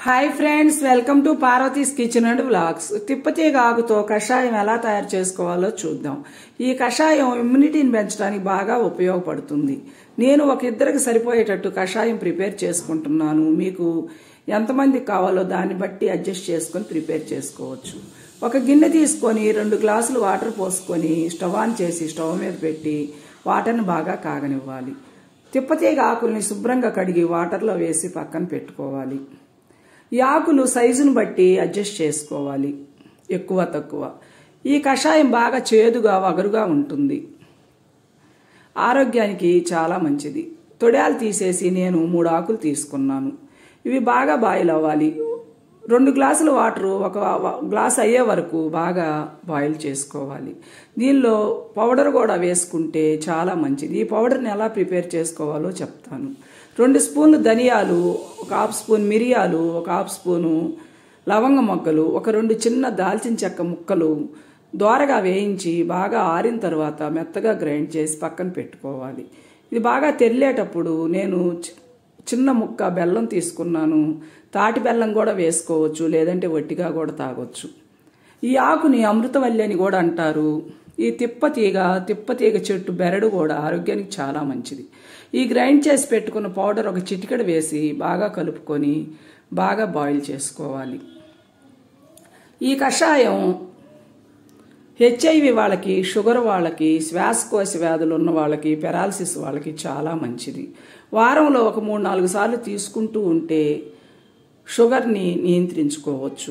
hi friends welcome to Parvathi's kitchen and vlogs తిప్పతీగ ఆకుతో కషాయం ఎలా తయారు చేసుకోవాలో చూద్దాం ఈ కషాయం ఇమ్యూనిటీని పెంచడానికి బాగా ఉపయోగపడుతుంది నేను ఒక ఇద్దరికి సరిపోయేటట్టు కషాయం ప్రిపేర్ చేసుకుంటున్నాను మీకు ఎంతమందికి కావాలో దాన్ని బట్టి అడ్జస్ట్ చేసుకొని ప్రిపేర్ చేసుకోవచ్చు ఒక గిన్నె తీసుకొని రెండు గ్లాసులు వాటర్ పోసుకొని స్టవ్ ఆన్ చేసి స్టవ్ మీద పెట్టి వాటర్ని బాగా కాగనివ్వాలి తిప్పతీగ ఆకుల్ని శుభ్రంగా కడిగి వాటర్లో వేసి పక్కన పెట్టుకోవాలి ఈ ఆకులు సైజును బట్టి అడ్జస్ట్ చేసుకోవాలి ఎక్కువ తక్కువ ఈ కషాయం బాగా చేదుగా వగరుగా ఉంటుంది ఆరోగ్యానికి చాలా మంచిది తొడాలు తీసేసి నేను మూడు ఆకులు తీసుకున్నాను ఇవి బాగా బాయిల్ అవ్వాలి రెండు గ్లాసుల వాటర్ ఒక గ్లాస్ అయ్యే వరకు బాగా బాయిల్ చేసుకోవాలి దీనిలో పౌడర్ కూడా వేసుకుంటే చాలా మంచిది ఈ పౌడర్ని ఎలా ప్రిపేర్ చేసుకోవాలో చెప్తాను రెండు స్పూన్లు ధనియాలు ఒక హాఫ్ స్పూన్ మిరియాలు ఒక హాఫ్ స్పూను లవంగ మొగ్గలు ఒక రెండు చిన్న దాల్చిన చెక్క ముక్కలు దోరగా వేయించి బాగా ఆరిన తర్వాత మెత్తగా గ్రైండ్ చేసి పక్కన పెట్టుకోవాలి ఇది బాగా తెరిలేటప్పుడు నేను చిన్న ముక్క బెల్లం తీసుకున్నాను తాటి బెల్లం కూడా వేసుకోవచ్చు లేదంటే వట్టిగా కూడా తాగొచ్చు ఈ ఆకుని అమృతవల్లి అని కూడా అంటారు ఈ తిప్పతీగ తిప్పతీగ చెట్టు బెరడు కూడా ఆరోగ్యానికి చాలా మంచిది ఈ గ్రైండ్ చేసి పెట్టుకున్న పౌడర్ ఒక చిటికెడ వేసి బాగా కలుపుకొని బాగా బాయిల్ చేసుకోవాలి ఈ కషాయం హెచ్ఐవి వాళ్ళకి షుగర్ వాళ్ళకి శ్వాసకోశ వ్యాధులు ఉన్న వాళ్ళకి పెరాలసిస్ వాళ్ళకి చాలా మంచిది వారంలో ఒక మూడు నాలుగు సార్లు తీసుకుంటూ ఉంటే షుగర్ని నియంత్రించుకోవచ్చు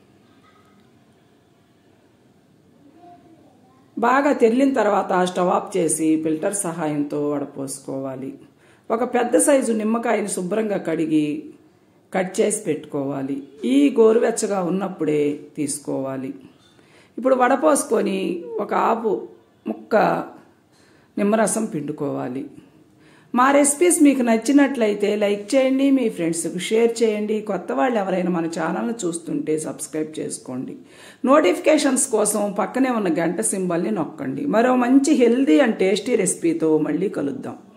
బాగా తెల్లిన తర్వాత స్టవ్ ఆఫ్ చేసి ఫిల్టర్ సహాయంతో వడపోసుకోవాలి ఒక పెద్ద సైజు నిమ్మకాయని శుభ్రంగా కడిగి కట్ చేసి పెట్టుకోవాలి ఈ గోరువెచ్చగా ఉన్నప్పుడే తీసుకోవాలి ఇప్పుడు వడపోసుకొని ఒక ఆపు ముక్క నిమ్మరసం పిండుకోవాలి మా రెసిపీస్ మీకు నచ్చినట్లయితే లైక్ చేయండి మీ ఫ్రెండ్స్కి షేర్ చేయండి కొత్త వాళ్ళు ఎవరైనా మన ఛానల్ని చూస్తుంటే సబ్స్క్రైబ్ చేసుకోండి నోటిఫికేషన్స్ కోసం పక్కనే ఉన్న గంట సింబల్ని నొక్కండి మరో మంచి హెల్దీ అండ్ టేస్టీ రెసిపీతో మళ్ళీ కలుద్దాం